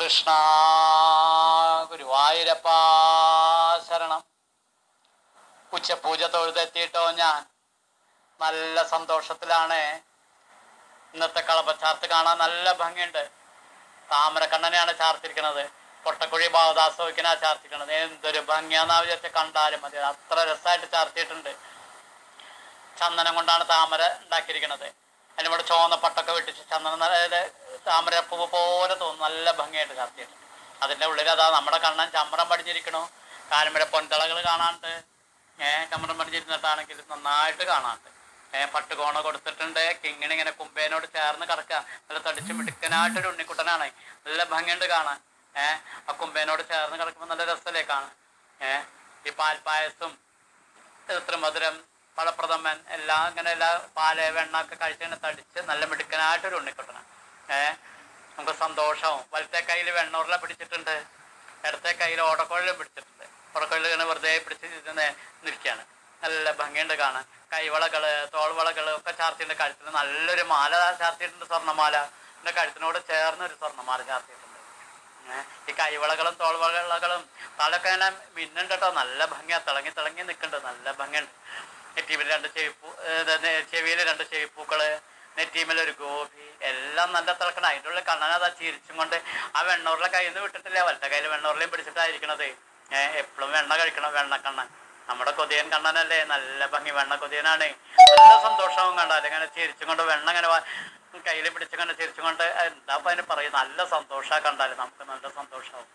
കൃഷ്ണ ഗുരുവായൂരപ്പ ശരണം ഉച്ചപൂജ തൊഴുതെത്തിയിട്ടോ ഞാൻ നല്ല സന്തോഷത്തിലാണ് ഇന്നത്തെ കളപ്പ ചാർത്ത് കാണാൻ നല്ല ഭംഗിയുണ്ട് താമരക്കണ്ണനെയാണ് ചാർത്തിരിക്കുന്നത് പൊട്ടക്കുഴി ഭാവദാസോക്കിനാ ചാർത്തിരിക്കണത് എന്തൊരു ഭംഗിയാന്നാ വിചാരിച്ച കണ്ടാലും മതി അത്ര രസമായിട്ട് ചാർത്തിയിട്ടുണ്ട് ചന്ദനം കൊണ്ടാണ് താമര ഉണ്ടാക്കിയിരിക്കുന്നത് അതിനിവിടെ ചുവന്ന പട്ടൊക്കെ വെട്ടിച്ച് ചന്ദനം അതായത് താമരപ്പൂവ് പോലെ തോന്നും നല്ല ഭംഗിയായിട്ട് ചാർത്തിയിട്ടുണ്ട് അതിൻ്റെ ഉള്ളിൽ അതാ നമ്മുടെ കണ്ണൻ ചമ്രം പടിഞ്ഞിരിക്കണു കാലുമ്പഴ പൊൻതളകൾ കാണാണ്ട് ഏഹ് ചമ്രം പടിഞ്ഞിരുന്നിട്ടാണെങ്കിൽ നന്നായിട്ട് കാണാണ്ട് ഏഹ് പട്ടുകോണ കൊടുത്തിട്ടുണ്ട് കിങ്ങിണി ഇങ്ങനെ കുമ്പേനോട് ചേർന്ന് കിടക്കുക നല്ല തടിച്ച് മിടുക്കനായിട്ടൊരു ഉണ്ണിക്കുട്ടനാണ് നല്ല ഭംഗിയുണ്ട് കാണാൻ ഏഹ് ആ കുമ്പേനോട് ചേർന്ന് കിടക്കുമ്പോൾ നല്ല രസമല്ലേ കാണാൻ ഏഹ് ഈ പാൽപ്പായസം ത്രിമധുരം പഴപ്രഥമൻ എല്ലാം ഇങ്ങനെ എല്ലാ പാല് വെണ്ണ ഒക്കെ കഴിച്ചിങ്ങനെ തടിച്ച് നല്ല മിടുക്കനായിട്ടൊരു ഉണ്ണിക്കുട്ടനാണ് ഏഹ് നമുക്ക് സന്തോഷവും വലത്തെ കയ്യിൽ വെണ്ണൂറില പിടിച്ചിട്ടുണ്ട് ഇടത്തെ കയ്യിൽ ഓടക്കൊഴലും പിടിച്ചിട്ടുണ്ട് ഓടക്കൊഴൽ ഇങ്ങനെ വെറുതെ പിടിച്ച് ഇരുന്ന് നിൽക്കുകയാണ് നല്ല ഭംഗിയുണ്ട് കാണാൻ കൈവളകള് തോൾവളകള് ഒക്കെ ചാർത്തിയിട്ടുണ്ട് കഴുത്തിന് നല്ലൊരു മാല ചാർത്തിയിട്ടുണ്ട് സ്വർണ്ണമാല എൻ്റെ കഴുത്തിനോട് ചേർന്ന് ഒരു സ്വർണ്ണമാല ചാർത്തിയിട്ടുണ്ട് ഏ, ഈ കൈവളകളും തോൾവളകളും തലൊക്കെ ഇങ്ങനെ മിന്നുണ്ട് കേട്ടോ നല്ല ഭംഗിയാ തിളങ്ങി തിളങ്ങി നിൽക്കുന്നുണ്ട് നല്ല ഭംഗിയുണ്ട് നെറ്റീമിൽ രണ്ട് ചെവിപ്പൂ ചെവിയിൽ രണ്ട് ചെവിപ്പൂക്കള് നെറ്റീമിൽ ഒരു ഗോപി എല്ലാം നല്ല തിളക്കണം അതിൻ്റെ ഉള്ളിൽ കണ്ണനതാ ചിരിച്ചും കൊണ്ട് ആ വെണ്ണൂറിലെ കയ്യിൽ നിന്ന് വിട്ടിട്ടില്ല വലത്തെ കയ്യിൽ വെണ്ണൂറിലെയും പിടിച്ചിട്ടായിരിക്കണത് ഏഹ് എപ്പോഴും വെണ്ണ കഴിക്കണം വെണ്ണക്കണ്ണൻ നമ്മുടെ കൊതിയൻ കണ്ണനല്ലേ നല്ല ഭംഗി വെണ്ണ കൊതിയനാണ് നല്ല സന്തോഷവും കണ്ടാൽ ഇങ്ങനെ ചിരിച്ചും കൊണ്ട് വെണ്ണ ഇങ്ങനെ കയ്യിൽ പിടിച്ചിങ്ങനെ ചിരിച്ചും കൊണ്ട് എന്താ ഇപ്പൊ അതിന് പറയും നല്ല സന്തോഷമാണ് കണ്ടാൽ നമുക്ക് നല്ല സന്തോഷമാവും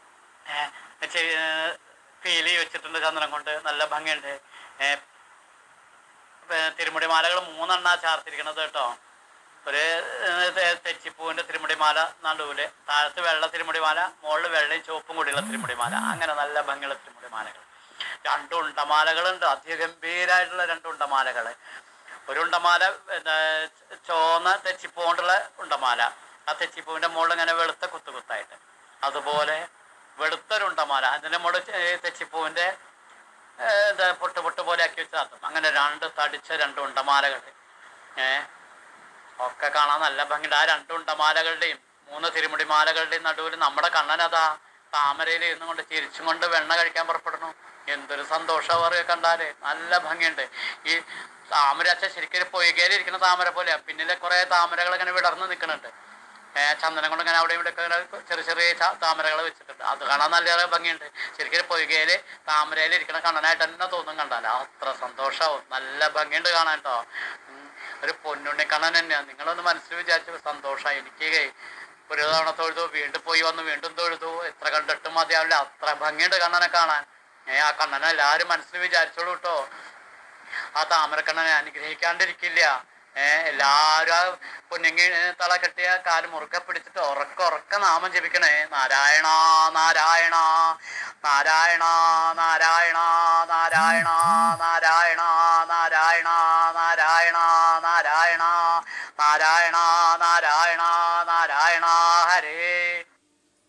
ഫീൽ വെച്ചിട്ടുണ്ട് ചന്ദ്രൻ കൊണ്ട് നല്ല ഭംഗിയുണ്ട് ഏഹ് തിരുമുടി മാലകൾ മൂന്നെണ്ണ ചാർത്തിരിക്കണത് കേട്ടോ ഒരു ഏഹ്, തെ- തെച്ചിപ്പൂവിന്റെ തിരുമുടി മാല നടുവില് താഴത്ത് വെള്ള തിരുമുടി മാല മുകളിൽ വെള്ളയും ചുവപ്പും കൂടിയുള്ള തിരുമുടി മാല അങ്ങനെ നല്ല ഭംഗിയുള്ള തിരുമുടി മാലകൾ രണ്ട് ഉണ്ടമാലകളുണ്ട് അതിഗംഭീരായിട്ടുള്ള രണ്ട് ഉണ്ടമാലകൾ ഒരു ഉണ്ടമാല എന്താ, ചോന്ന തെച്ചിപ്പൂ കൊണ്ടുള്ള ഉണ്ടമാല ആ തെച്ചിപ്പൂവിന്റെ മുകളിൽ ഇങ്ങനെ വെളുത്ത കുത്തു കുത്തായിട്ട് അതുപോലെ വെളുത്തൊരു ഉണ്ടമാല അതിന്റെ മുകളിൽ ചെ- തെച്ചിപ്പൂവിന്റെ ഏഹ്, എന്താ പൊട്ട് പൊട്ട് പോലെ ആക്കി വെച്ച് നടത്തും അങ്ങനെ രണ്ട് തടിച്ച രണ്ട് ഉണ്ടമാലകൾ ഏഹ് ഒക്കെ കാണാൻ നല്ല ഭംഗിയുണ്ട് ആ രണ്ട് ഉണ്ടമാലകളുടെയും മൂന്ന് തിരുമുടി മാലകളുടെയും നടുവിൽ നമ്മുടെ കണ്ണനതാ താമരയിൽ ഇരുന്നു കൊണ്ട് ചിരിച്ചും കൊണ്ട് വെണ്ണ കഴിക്കാൻ പുറപ്പെടുന്നു എന്തൊരു സന്തോഷം പറയുക കണ്ടാല് നല്ല ഭംഗിയുണ്ട് ഈ താമര അച്ഛൻ ശരിക്കും ഒരു പൊയ്കയിൽ ഇരിക്കുന്ന താമര പോലെയാ പിന്നിലെ കുറെ താമരകൾ ഇങ്ങനെ വിടർന്ന് നിൽക്കുന്നുണ്ട് ഏഹ് ചന്ദനം കൊണ്ട് ഇങ്ങനെ അവിടെ ഇവിടെ ഒക്കെ ഇങ്ങനെ ചെറിയ ചെറിയ താമരകൾ വെച്ചിട്ടുണ്ട് അത് കാണാൻ നല്ല ഭംഗിയുണ്ട് ശരിക്കും ഒരു പൊയ്കയില് താമരയിൽ ഇരിക്കുന്ന കണ്ണനായിട്ട് തന്നെ തോന്നും കണ്ടാൽ അത്ര സന്തോഷവും നല്ല ഭംഗിയുണ്ട് കാണാൻ കേട്ടോ ഉം. ഒരു പൊന്നുണ്ണി കണ്ണൻ തന്നെയാണ് നിങ്ങളൊന്ന് മനസ്സിൽ വിചാരിച്ചു സന്തോഷമായി എനിക്ക് ഒരു തവണ തൊഴുതു വീണ്ടും പോയി വന്നു വീണ്ടും തൊഴുതു എത്ര കണ്ടിട്ടും മതിയാവില്ല അത്ര ഭംഗിയുണ്ട് കണ്ണനെ കാണാൻ ഏ ആ കണ്ണനെ എല്ലാവരും മനസ്സിൽ വിചാരിച്ചോളൂ കേട്ടോ ആ താമരക്കണ്ണനെ അനുഗ്രഹിക്കാണ്ടിരിക്കില്ല ഏഹ് എല്ലാവരും ആ പൊന്നിങ്ങി തള കെട്ടിയ കാല് മുറുക്കെ പിടിച്ചിട്ട് ഉറക്ക ഉറക്ക നാമം ജപിക്കണേ നാരായണ നാരായണ നാരായണ നാരായണ നാരായണ നാരായണ നാരായണ നാരായണ നാരായണ നാരായണ നാരായണ നാരായണ ഹരേ